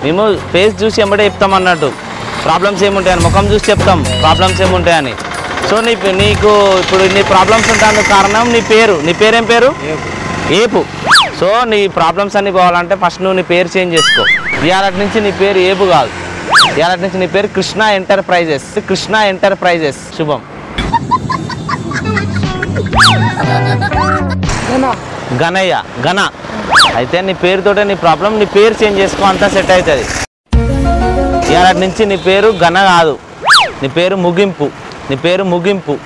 మేము ఫేస్ చూసి ఎంబడే చెప్తాం అన్నట్టు ప్రాబ్లమ్స్ ఏముంటాయని ముఖం చూసి చెప్తాం ప్రాబ్లమ్స్ ఏముంటాయని సో నీ నీకు ఇప్పుడు నీ ప్రాబ్లమ్స్ ఉంటానికి కారణం నీ పేరు నీ పేరేం పేరు ఏపు సో నీ ప్రాబ్లమ్స్ అన్ని పోవాలంటే ఫస్ట్ నువ్వు నీ పేరు చేంజ్ చేసుకో ఇవాళ నుంచి నీ పేరు ఏపు కాదు ఇవాళ నుంచి నీ పేరు కృష్ణ ఎంటర్ప్రైజెస్ కృష్ణ ఎంటర్ప్రైజెస్ శుభం గణయ్య గణ అయితే నీ పేరుతోటే నీ ప్రాబ్లం నీ పేరు చేంజ్ చేసుకో అంతా సెట్ అవుతుంది ఇవాళ నుంచి నీ పేరు గణ కాదు నీ పేరు ముగింపు నీ పేరు ముగింపు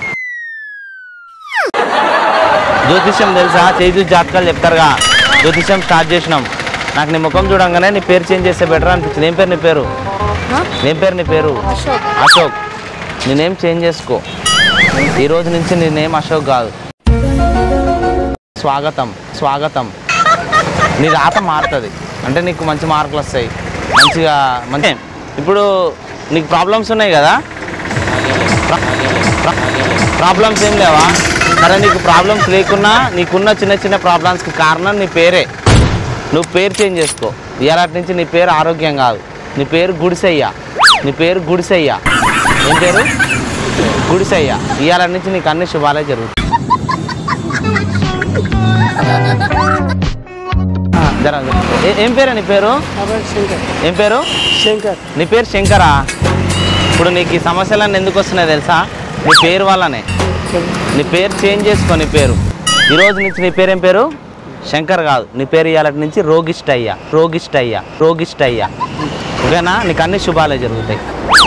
జ్యోతిష్యం తెలుసా చేజు జాతకాలు చెప్తారుగా జ్యోతిష్యం స్టార్ట్ చేసినాం నాకు నీ ముఖం చూడంగానే నీ పేరు చేంజ్ చేస్తే బెటర్ అనిపించింది ఏం పేరు నీ పేరు ఏం పేరు నీ పేరు అశోక్ అశోక్ నీ నేమ్ చేంజ్ చేసుకో ఈ రోజు నుంచి నీ నేమ్ అశోక్ కాదు స్వాగతం స్వాగతం నీ రాత మారుతుంది అంటే నీకు మంచి మార్కులు వస్తాయి మంచిగా మంచి ఇప్పుడు నీకు ప్రాబ్లమ్స్ ఉన్నాయి కదా ప్రాబ్లమ్స్ ఏం లేవా సరే నీకు ప్రాబ్లమ్స్ లేకున్నా నీకున్న చిన్న చిన్న ప్రాబ్లమ్స్కి కారణం నీ పేరే నువ్వు పేరు చేంజ్ చేసుకో ఇవాళ నుంచి నీ పేరు ఆరోగ్యం కాదు నీ పేరు గుడిసయ్య నీ పేరు గుడిసయ్య ఏం పేరు గుడిసయ్య ఇవాళ నుంచి నీకు అన్ని శుభాలే జరుగుతాయి ఆ, జర జర. ఏ- ఏం పేరు నీ పేరు శంకర్ ఏం పేరు శంకర్ నీ పేరు శంకరా ఇప్పుడు నీకు ఈ సమస్యలన్నీ ఎందుకు వస్తున్నాయి తెలుసా నీ పేరు వల్లనే నీ పేరు చేంజ్ చేసుకో నీ పేరు ఈ రోజు నుంచి నీ పేరు ఏం పేరు శంకర్ కాదు నీ పేరు ఇవాళ నుంచి రోగిష్టయ్య రోగిష్టయ్య రోగిష్టయ్య ఓకేనా నీకు అన్ని శుభాలే జరుగుతాయి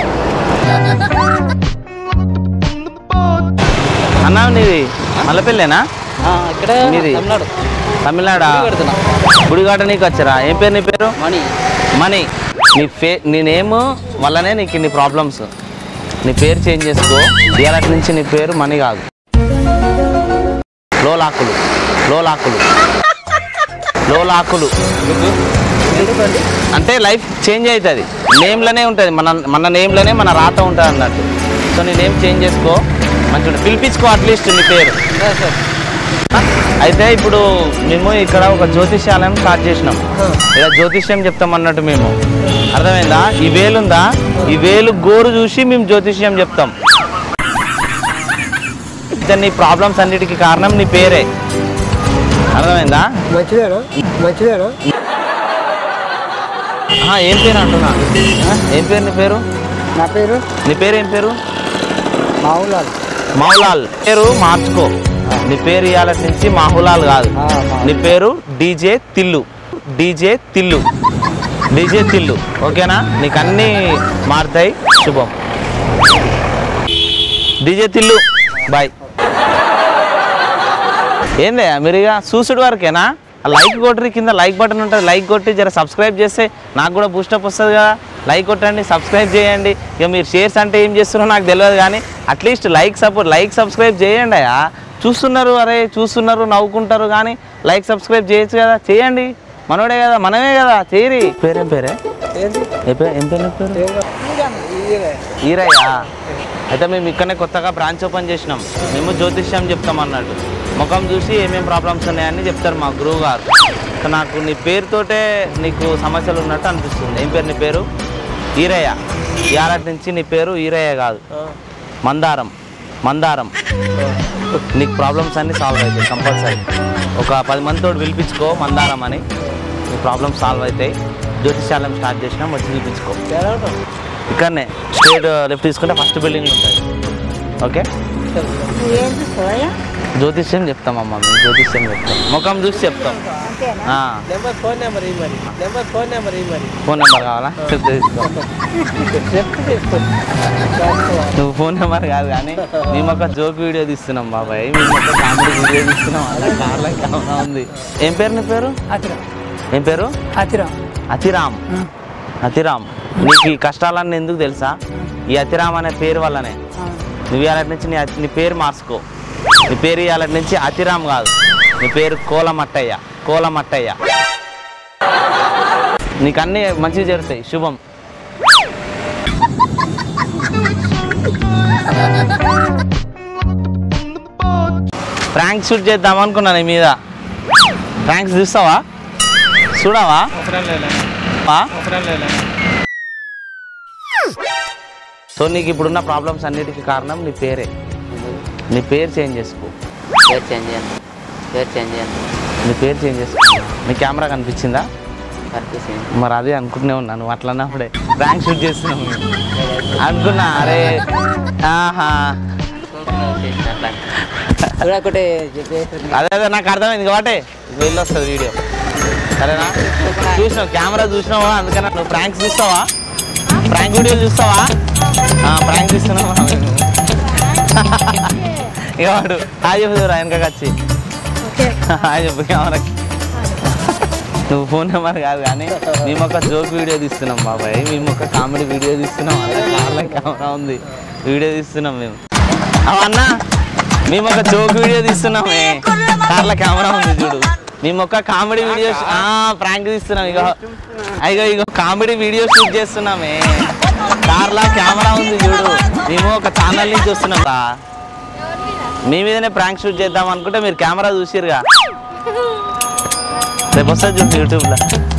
అన్నా నీది మల్లపెళ్ళేనా ఇక్కడ మీది? తమిళనాడు తమిళనాడా పెడుతున్నా గుడిగాట నీకు వచ్చారా ఏం పేరు నీ పేరు మణి మనీ నీ ఫే నీ నేమ్ వల్లనే నీకు ఇన్ని ప్రాబ్లమ్స్ నీ పేరు చేంజ్ చేసుకో ఇవాళ నుంచి నీ పేరు మనీ కాదు లోలాకులు లోలాకులు లోలాకులు ఎందుకండి అంటే లైఫ్ చేంజ్ అవుతుంది నేమ్లోనే ఉంటుంది మన మన నేమ్లోనే మన రాత ఉంటుంది అన్నట్టు సో నీ నేమ్ చేంజ్ చేసుకో మంచిగా పిలిపించుకో అట్లీస్ట్ నీ పేరు సార్ అయితే ఇప్పుడు మేము ఇక్కడ ఒక జ్యోతిష్యాలయం స్టార్ట్ చేసినాం ఇలా జ్యోతిష్యం చెప్తాం అన్నట్టు మేము అర్థమైందా ఈ వేలుందా ఈ వేలు గోరు చూసి మేము జ్యోతిష్యం చెప్తాం అయితే నీ ప్రాబ్లమ్స్ అన్నిటికీ కారణం నీ పేరే అర్థమైందా మంచిదేనా మంచిదేనా ఆహా, ఏం పేరు అంటున్నా ఏం పేరు నీ పేరు నా పేరు నీ పేరు ఏం పేరు మావులాల్ మౌలాల్ పేరు మార్చుకో నీ పేరు ఇవాళ నుంచి మాహులాల్ కాదు ఆ, మా- నీ పేరు DJ Tillu DJ Tillu DJ Tillu ఓకేనా నీకు అన్నీ మారుతాయి శుభం డీజే తిల్లు బాయ్ ఏందే మీరు ఇక చూసుడు వరకేనా ఆ లైక్ కొట్టరి కింద లైక్ బటన్ ఉంటుంది లైక్ కొట్టి జర సబ్స్క్రైబ్ చేస్తే నాకు కూడా బూస్టప్ వస్తుంది కదా లైక్ కొట్టండి సబ్స్క్రైబ్ చేయండి ఇక మీరు షేర్స్ అంటే ఏం చేస్తున్నారో నాకు తెలియదు కానీ at least like support like subscribe చేయండి అయ్యా చూస్తున్నారు అరే చూస్తున్నారు నవ్వుకుంటారు కానీ లైక్ సబ్స్క్రైబ్ చేయొచ్చు కదా చేయండి మనోడే కదా మనమే కదా చేయరి పేరేం పేరే ఏంటి ఏ పేరు ఏం పేరు నీ పేరు ఈరయ్య అయితే మేము ఇక్కడనే కొత్తగా బ్రాంచ్ ఓపెన్ చేసినాం మేము జ్యోతిష్యం చెప్తాం అన్నట్టు ముఖం చూసి ఏమేమి ప్రాబ్లమ్స్ ఉన్నాయని చెప్తారు మా గురువు గారు ఇక నాకు నీ పేరుతోటే నీకు సమస్యలు ఉన్నట్టు అనిపిస్తుంది ఏం పేరు నీ పేరు ఈరయ్య ఇవాళ నుంచి నీ పేరు ఈరయ్య కాదు మందారం మందారం నీకు ప్రాబ్లమ్స్ అన్నీ సాల్వ్ అవుతాయి కంపల్సరీ ఒక పది మందితో పిలిపించుకో మందారం అని నీ ప్రాబ్లమ్స్ సాల్వ్ అవుతాయి జ్యోతిష్యాలయం స్టార్ట్ చేసినాం వచ్చి పిలిపించుకో ఇక్కడనే స్ట్రేట్ లెఫ్ట్ తీసుకుంటే ఫస్ట్ బిల్డింగ్ ఉంటుంది ఓకే ఏం చూస్తావయ్యా జ్యోతిష్యం చెప్తామమ్మా మేము జ్యోతిష్యం చెప్తాం ముఖం చూసి చెప్తాం అంతేనా ఆ, నెంబర్ ఫోన్ నెంబర్ ఈ మరి నెంబర్ ఫోన్ నెంబర్ ఈ మరి ఫోన్ నెంబర్ కావాలా చెప్తే తీసుకో చెప్తే తీసుకోండి నువ్వు ఫోన్ నెంబర్ కాదు కానీ మేము ఒక జోక్ వీడియో తీస్తున్నాం బాబాయ్ మేము ఒక కామెడీ వీడియో తీస్తున్నాం అలా కార్లో కామనా ఉంది ఏం పేరు నీ పేరు అతిరా ఏం పేరు అతిరా అతిరామ్ అతిరామ్ నీకు ఈ కష్టాలన్నీ ఎందుకు తెలుసా ఈ అతిరామ్ అనే పేరు వల్లనే నువ్వు ఇవాళ నుంచి నీ అతి- నీ పేరు మార్చుకో నీ పేరు ఇవాళ నుంచి అతిరామ్ కాదు నీ పేరు కోలమట్టయ్య కోలమట్టయ్య నీకు అన్నీ మంచిగా జరుగుతాయి శుభం ప్రాంక్ షూట్ చేద్దాం అనుకున్నా నీ మీద ప్రాంక్స్ చూస్తావా చూడవా ఆ? సో నీకు ఇప్పుడున్న ప్రాబ్లమ్స్ అన్నిటికీ కారణం నీ పేరే నీ పేరు చేంజ్ చేసుకో పేరు చేంజ్ చేయండి పేరు చేంజ్ చేయండి నీ పేరు చేంజ్ చేసుకో నీ కెమెరా కనిపించిందా కనిపిస్తుంది మరి అదే అనుకుంటూనే ఉన్నాను నువ్వు అట్లా అన్నప్పుడే ర్యాంక్ షూట్ చేస్తున్నాం మేము. అనుకున్నా అరే ఆహా అట్లా చూడకుంటే అదే అదే నాకు అర్థమైంది కాబట్టి వెళ్ళి వస్తుంది వీడియో సరేనా చూసినావు కెమెరా చూసినావా అందుకని నువ్వు ప్రాంక్స్ చూస్తావా ప్రాంక్ వీడియోలు చూస్తావా ప్రాంక్ చూస్తున్నావా ఇక వాడు హాయ్ చెబుతారు ఆయనకి వచ్చి హాయ్ చెప్పు కెమెరాకి నువ్వు ఫోన్ నెంబర్ కాదు కానీ మేము ఒక జోక్ వీడియో తీస్తున్నాం బాబాయ్ మేము ఒక కామెడీ వీడియో తీస్తున్నాం అలా కార్ల కెమెరా ఉంది వీడియో తీస్తున్నాం మేము అవన్నా మేము ఒక జోక్ వీడియో తీస్తున్నామే కార్ల కెమెరా ఉంది చూడు మేము ఒక కామెడీ వీడియో ప్రాంక్ తీస్తున్నాం ఇగో అయ్యో ఇగో కామెడీ వీడియో షూట్ చేస్తున్నామే కార్ల కెమెరా ఉంది చూడు మేము ఒక ఛానల్ నుంచి వస్తున్నాం రా మీ మీదనే ప్రాంక్ షూట్ చేద్దాం అనుకుంటే మీరు కెమెరా చూసిరుగా రేపు వస్తుంది చూడు యూట్యూబ్లో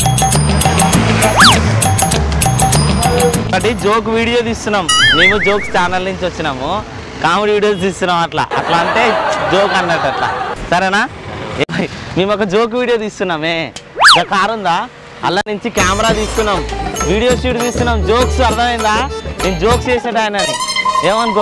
ఒకటి జోక్ వీడియో తీస్తున్నాం మేము జోక్స్ ఛానల్ నుంచి వచ్చినాము కామెడీ వీడియోస్ తీస్తున్నాం అట్లా అట్లా అంటే జోక్ అన్నట్టు అట్లా సరేనా ఏ- మేము ఒక జోక్ వీడియో తీస్తున్నామే ఇంకా కారు ఉందా అలా నుంచి కెమెరా తీస్తున్నాం వీడియో షూట్ తీస్తున్నాం జోక్స్ అర్థమైందా నేను జోక్స్ చేసేట ఆయన ఏమనుకో